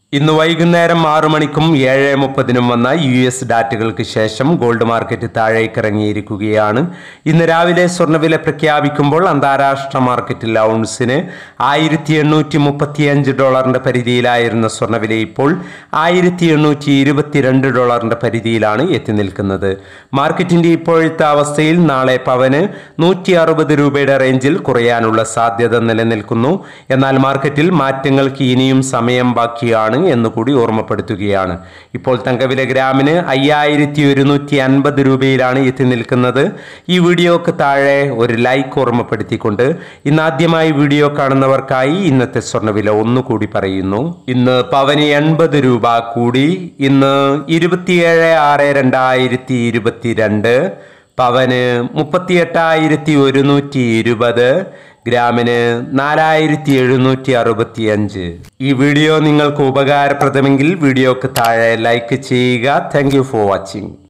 ഇന്ന് വൈകുന്നേരം ആറു മണിക്കും ഏഴ് മുപ്പതിനും വന്ന യു എസ് ഡാറ്റകൾക്ക് ശേഷം ഗോൾഡ് മാർക്കറ്റ് താഴേക്കിറങ്ങിയിരിക്കുകയാണ് ഇന്ന് രാവിലെ സ്വർണ്ണവില പ്രഖ്യാപിക്കുമ്പോൾ അന്താരാഷ്ട്ര മാർക്കറ്റിൽ ഔൺസിന് ആയിരത്തി എണ്ണൂറ്റി മുപ്പത്തിയഞ്ച് ഡോളറിന്റെ പരിധിയിലായിരുന്ന സ്വർണ്ണവില ഇപ്പോൾ ആയിരത്തി എണ്ണൂറ്റി ഇരുപത്തിരണ്ട് ഡോളറിന്റെ പരിധിയിലാണ് എത്തി നിൽക്കുന്നത് മാർക്കറ്റിന്റെ ഇപ്പോഴത്തെ അവസ്ഥയിൽ നാളെ പവന് നൂറ്റി അറുപത് രൂപയുടെ റേഞ്ചിൽ കുറയാനുള്ള സാധ്യത നിലനിൽക്കുന്നു എന്നാൽ മാർക്കറ്റിൽ മാറ്റങ്ങൾക്ക് ഇനിയും സമയം ബാക്കിയാണ് എന്ന് കൂടി ഓർമ്മപ്പെടുത്തുകയാണ് ഇപ്പോൾ തങ്കവില ഗ്രാമിന് അയ്യായിരത്തി ഒരുന്നൂറ്റി അൻപത് രൂപയിലാണ് എത്തി നിൽക്കുന്നത് ഈ വീഡിയോക്ക് താഴെ ഒരു ലൈക്ക് ഓർമ്മപ്പെടുത്തിക്കൊണ്ട് ഇന്ന് ആദ്യമായി വീഡിയോ കാണുന്നവർക്കായി ഇന്നത്തെ സ്വർണ്ണവില ഒന്നുകൂടി പറയുന്നു ഇന്ന് പവന് എൺപത് രൂപ കൂടി ഇന്ന് ഇരുപത്തിയേഴ് ആറ് രണ്ടായിരത്തി ഇരുപത്തിരണ്ട് പവന് മുപ്പത്തിയെട്ടായിരത്തി ഒരുന്നൂറ്റി ഇരുപത് ഗ്രാമിന് നാലായിരത്തി എഴുന്നൂറ്റി അറുപത്തി അഞ്ച് ഈ വീഡിയോ നിങ്ങൾക്ക് ഉപകാരപ്രദമെങ്കിൽ വീഡിയോക്ക് താഴെ ലൈക്ക് ചെയ്യുക താങ്ക് യു ഫോർ വാച്ചിങ്